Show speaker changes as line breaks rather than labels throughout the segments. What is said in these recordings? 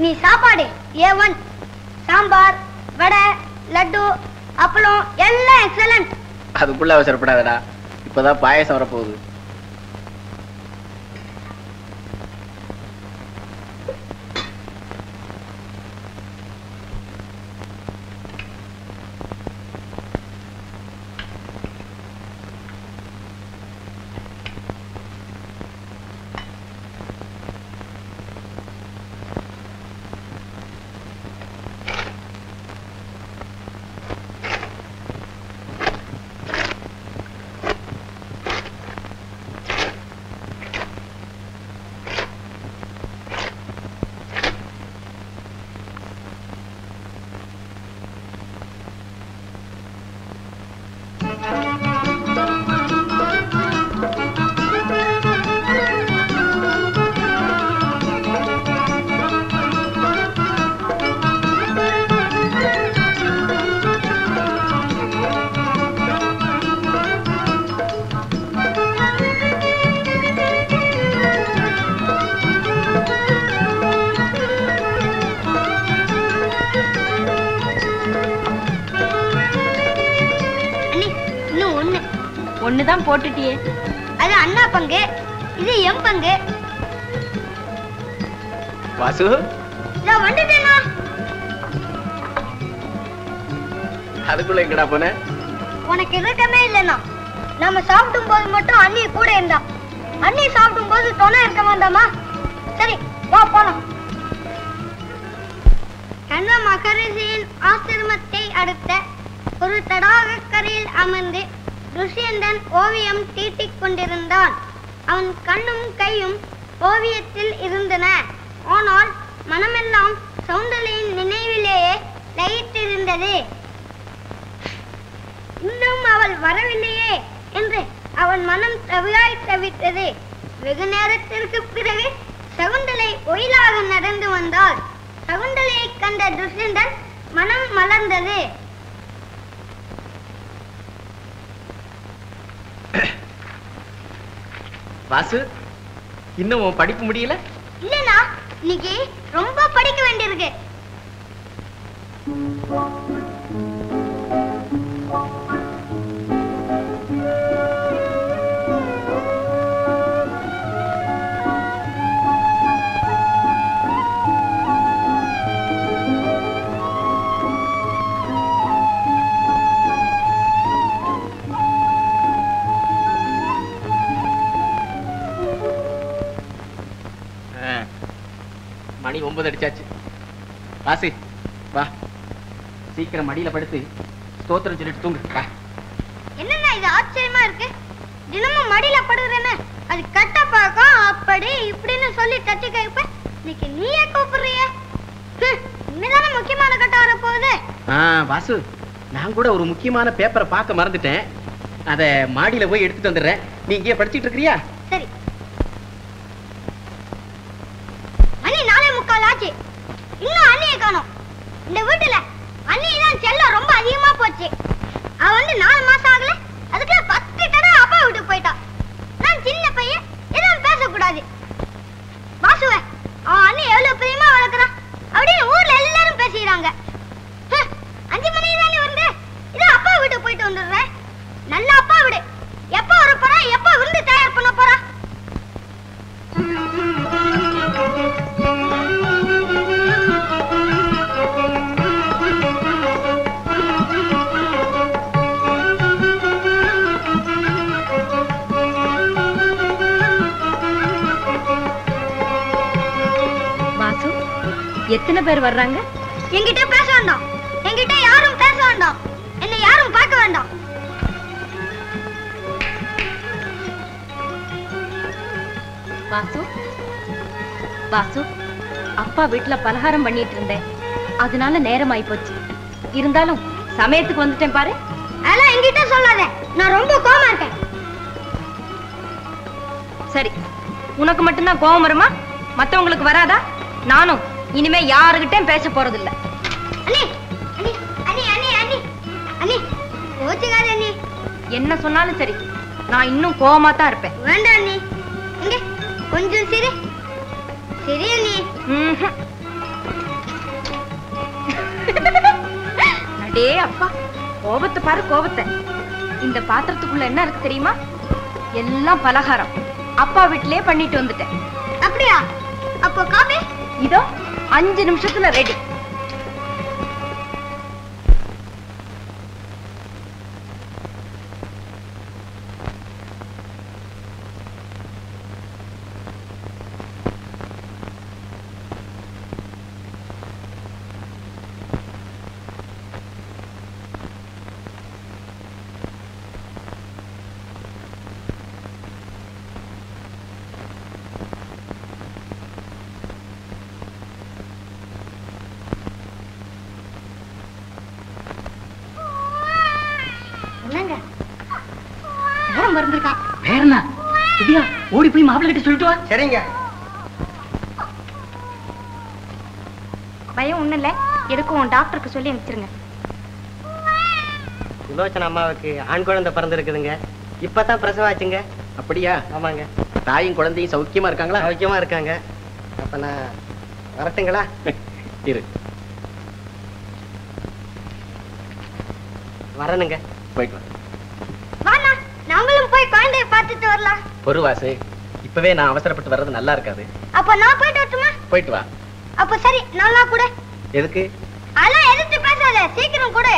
நீ சாப்பாடு A one sambar vada laddu appalam எல்லாம் எக்ஸலண்ட்
அதுக்குள்ள அவசரப்படாதடா இப்பதான் பாயசம் வரப்போகுது
அண்ணி இன்னும் ஒண்ணு
ஒண்ணுதான் போட்டுட்டியே
அது அண்ணா பங்கு இது எம் பங்கு
வாசு
இதோ வந்துட்டேனா
அதுக்குள்ள எங்கடா போன
உனக்கு இருக்கமே இல்லைன்னா நம்ம சாப்பிடும் போது மட்டும் அண்ணி கூட இருந்தா அண்ணி சாப்பிடும் போது துணை இருக்க வேண்டாமா சரி வா போலாம் கண்ண மகரிஷியின் ஆசிரமத்தை அடுத்த ஒரு தடாகக் கரையில் அமர்ந்து துஷ்யந்தன் ஓவியம் தீட்டிக் கொண்டிருந்தான் அவன் கண்ணும் கையும் ஓவியத்தில் இருந்தன ஆனால் மனமெல்லாம் சௌந்தலையின் நினைவிலேயே லயித்திருந்தது இன்னும் அவள் வரவில்லையே என்று அவன் மனம் தவியாய் தவித்தது வெகு நேரத்திற்கு பிறகு சகுந்தலை ஒயிலாக நடந்து வந்தாள் சகுந்தலையை கண்ட துஷ்யந்தன் மனம் மலர்ந்தது
வாசு இன்னும் உன் படிப்பு முடியல
இல்லனா இன்னைக்கு ரொம்ப படிக்க வேண்டியிருக்கு
ஆ. மணி ஒன்பது அடிச்சாச்சு வாசி வா சீக்கிரம் மடியில படுத்து ஸ்தோத்திரம் சொல்லிட்டு தூங்கு வா
என்னண்ணா இது ஆச்சரியமா இருக்கு தினமும் மடியில படுகிறேன்னு அது கட்ட பழக்கம் அப்படி இப்படின்னு சொல்லி தட்டி கேட்ப இன்னைக்கு நீயே கூப்பிடுறிய இனிமேதானே முக்கியமான கட்டம் வர போகுது
ஆ வாசு நான் கூட ஒரு முக்கியமான பேப்பரை பார்க்க மறந்துட்டேன் அதை மாடியில போய் எடுத்துட்டு வந்துடுறேன் நீ இங்கே படிச்சிட்டு இருக்கிறியா
சரி மணி நாலே முக்கால் ஆச்சு இன்னும் அண்ணியை காணோம் இந்த வீட்டுல அண்ணி தான் செல்லம் ரொம்ப அதிகமா போச்சு அவ வந்து நாலு மாசம் ஆகல அதுக்குள்ள பத்து தடவை அப்பா வீட்டுக்கு போயிட்டா நான் சின்ன பையன் எதுவும் பேசக்கூடாது வாசுவ அவன் அண்ணி எவ்வளவு பிரியமா வளர்க்குறான் அப்படின்னு ஊர்ல எல்லாரும் பேசிக்கிறாங்க ஹ், அஞ்சு மணிக்கு தானே வந்து இது அப்பா வீட்டுக்கு போயிட்டு வந்துடுறேன் நல்ல அப்பா வீடு எப்போ வர போறா எப்போ விருந்து தயார் பண்ண போறா
வாசு எத்தனை பேர் வர்றாங்க
என்கிட்ட பேச வேண்டாம் என்கிட்ட யாரும் பேச வேண்டாம் என்னை யாரும் பார்க்க வேண்டாம்
வாசு வாசு அப்பா வீட்டுல பலகாரம் பண்ணிட்டு இருந்தேன் அதனால நேரம் போச்சு இருந்தாலும் சமயத்துக்கு வந்துட்டேன் பாரு
அதெல்லாம் என்கிட்ட சொல்லாத நான் ரொம்ப கோவமா இருக்கேன்
சரி உனக்கு மட்டும்தான் கோவம் வருமா மத்தவங்களுக்கு வராதா நானும் இனிமே யாருகிட்டயும் பேச போறதில்ல
அண்ணி அண்ணி அண்ணி அண்ணி அண்ணி அண்ணி கோச்சுக்காத அண்ணி
என்ன சொன்னாலும் சரி நான் இன்னும் கோவமா தான் இருப்பேன்
வேண்டாம் அண்ணி இங்க கொஞ்சம் சிரி சரி அண்ணி
ம்ஹும். அடே அப்பா கோபத்தை பாரு கோபத்தை இந்த பாத்திரத்துக்குள்ள என்ன இருக்கு தெரியுமா எல்லாம் பலகாரம் அப்பா வீட்டிலே பண்ணிட்டு வந்துட்டேன்
அப்படியா அப்போ காபி
இதோ அஞ்சு நிமிஷத்துல ரெடி
என்னங்க நேரம் மறந்துருக்கான்
வேறனா திவ்யா ஓடி போய் மாப்பிள்ளை கிட்ட சொல்லிட்டு வா
சரிங்க
பயம் ஒண்ணும் இல்ல எதுக்கும் டாக்டருக்கு சொல்லி அனுப்பிச்சிருங்க
சுலோச்சன அம்மாவுக்கு ஆண் குழந்தை பிறந்திருக்குதுங்க இப்பதான் பிரசவம் ஆச்சுங்க
அப்படியா
ஆமாங்க
தாயும் குழந்தையும் சௌக்கியமா இருக்காங்களா
சௌக்கியமா இருக்காங்க அப்ப நான் வரட்டுங்களா
இரு
வரணுங்க
போயிட்டு வா
வாண்ணா நாங்களும் போய் குழந்தைய பார்த்துட்டு வரலாம்
பொறுவாசு இப்பவே நான் அவசரப்பட்டு வர்றது நல்லா இருக்காது
அப்ப நான் போயிட்டு வரட்டுமா
போயிட்டு வா
அப்ப சரி நல்லா கூட
எதுக்கு
அதெல்லாம் எதிர்த்து பேசாத சீக்கிரம் கூட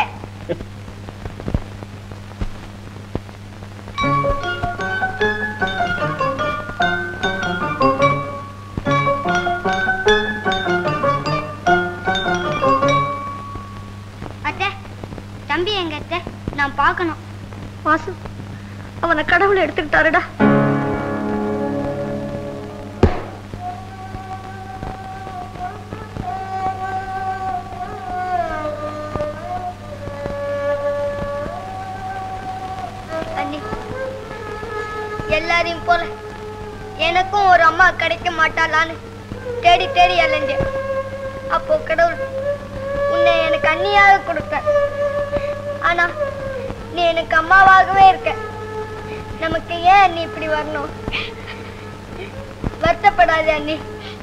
அத்தை தம்பி எங்க அத்தை நான் பார்க்கணும்
வாசு அவனை கடவுள் எடுத்துக்கிட்டாருடா
அண்ணி எல்லாரையும் போல எனக்கும் ஒரு அம்மா கிடைக்க மாட்டாளான்னு தேடி தேடி அலைஞ்சேன் அப்போ கடவுள் உன்னை எனக்கு அண்ணியாக கொடுத்த ஆனா நீ எனக்கு அம்மாவாகவே இருக்க நமக்கு ஏன் அண்ணி இப்படி வரணும் வருத்தப்படாதே அண்ணி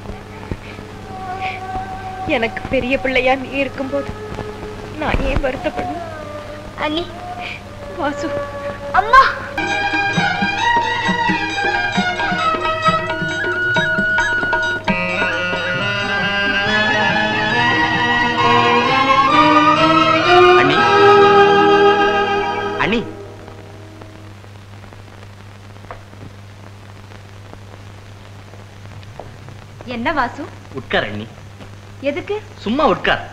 எனக்கு பெரிய பிள்ளையா நீ இருக்கும்போது நான் ஏன் வருத்தப்படணும்
அண்ணி
வாசு
அம்மா
அண்ணி அண்ணி
என்ன வாசு
உட்கார் அண்ணி
எதுக்கு
சும்மா உட்கார்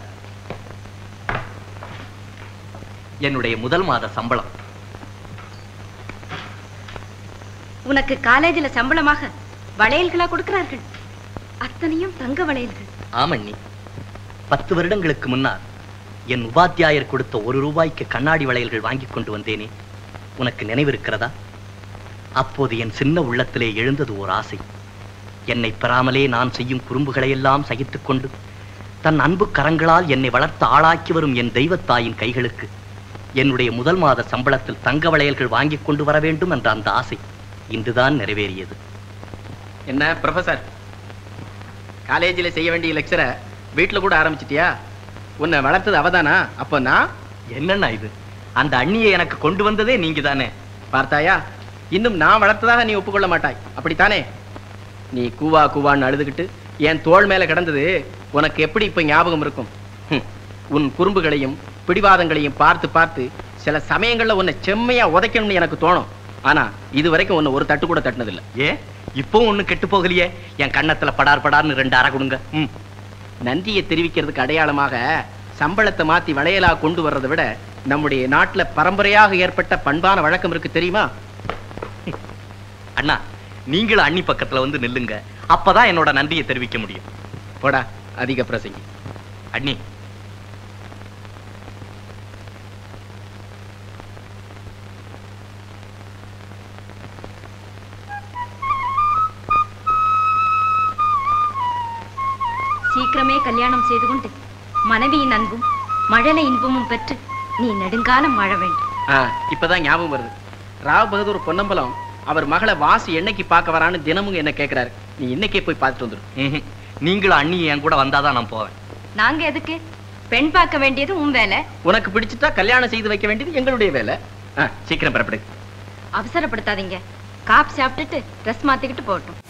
என்னுடைய முதல் மாத சம்பளம்
உனக்கு காலேஜில் சம்பளமாக வளையல்களா கொடுக்கிறார்கள் அத்தனையும் தங்க வளையல்கள்
ஆமண்ணி பத்து வருடங்களுக்கு முன்னால் என் உபாத்தியாயர் கொடுத்த ஒரு ரூபாய்க்கு கண்ணாடி வளையல்கள் வாங்கி கொண்டு வந்தேனே உனக்கு நினைவிருக்கிறதா அப்போது என் சின்ன உள்ளத்திலே எழுந்தது ஓர் ஆசை என்னை பெறாமலே நான் செய்யும் குறும்புகளை எல்லாம் சகித்துக் கொண்டு தன் அன்பு கரங்களால் என்னை வளர்த்து ஆளாக்கி வரும் என் தெய்வத்தாயின் கைகளுக்கு என்னுடைய முதல் மாத சம்பளத்தில் தங்க வளையல்கள் வாங்கி கொண்டு வர வேண்டும் என்ற அந்த ஆசை இன்றுதான் நிறைவேறியது
என்ன ப்ரொஃபசர் காலேஜில் செய்ய வேண்டிய லெக்சரை வீட்டில் கூட ஆரம்பிச்சிட்டியா உன்னை வளர்த்தது அவதானா அப்போ நான்
என்னண்ணா இது அந்த அண்ணியை எனக்கு கொண்டு வந்ததே நீங்க தானே
பார்த்தாயா இன்னும் நான் வளர்த்ததாக நீ ஒப்புக்கொள்ள மாட்டாய் அப்படித்தானே நீ கூவா கூவான்னு அழுதுகிட்டு என் தோள் மேல கிடந்தது உனக்கு எப்படி இப்ப ஞாபகம் இருக்கும் ஹம், உன் குறும்புகளையும் பிடிவாதங்களையும் பார்த்து பார்த்து சில சமயங்கள்ல உன்னை செம்மையா உதைக்கணும்னு எனக்கு தோணும் ஆனா இது வரைக்கும் உன்னை ஒரு தட்டு கூட தட்டினதில்லை
ஏ இப்போ ஒண்ணு கெட்டு போகலையே என் கண்ணத்துல படார் படார்னு ரெண்டு அரை கொடுங்க ம்
நன்றியை தெரிவிக்கிறதுக்கு அடையாளமாக சம்பளத்தை மாத்தி வளையலா கொண்டு வர்றதை விட நம்முடைய நாட்டுல பரம்பரையாக ஏற்பட்ட பண்பான வழக்கம் இருக்கு தெரியுமா
அண்ணா நீங்களும் அண்ணி பக்கத்துல வந்து நில்லுங்க அப்பதான் என்னோட நன்றியை தெரிவிக்க முடியும்
போடா அதிக பிரசங்கி
அண்ணி
சீக்கிரமே கல்யாணம் செய்து கொண்டு மனைவியின் அன்பும் மழலை இன்பமும் பெற்று நீ நெடுங்காலம் வாழ வேண்டும்
ஆ இப்பதான் ஞாபகம் வருது ராவ் பகதூர் பொன்னம்பலம் அவர் மகளை வாசி என்னைக்கு பார்க்க வரான்னு தினமும் என்ன கேட்கிறாரு நீ இன்னைக்கே போய் பார்த்துட்டு வந்துரு
ம்ஹும். நீங்களும் அண்ணி என் கூட வந்தாதான் நான் போவேன்
நாங்க எதுக்கு பெண் பார்க்க வேண்டியது உன் வேலை
உனக்கு பிடிச்சிட்டா கல்யாணம் செய்து வைக்க வேண்டியது எங்களுடைய வேலை ஆ, சீக்கிரம் புறப்படு
அவசரப்படுத்தாதீங்க காப் சாப்பிட்டுட்டு ட்ரெஸ் மாத்திக்கிட்டு போகட்டும்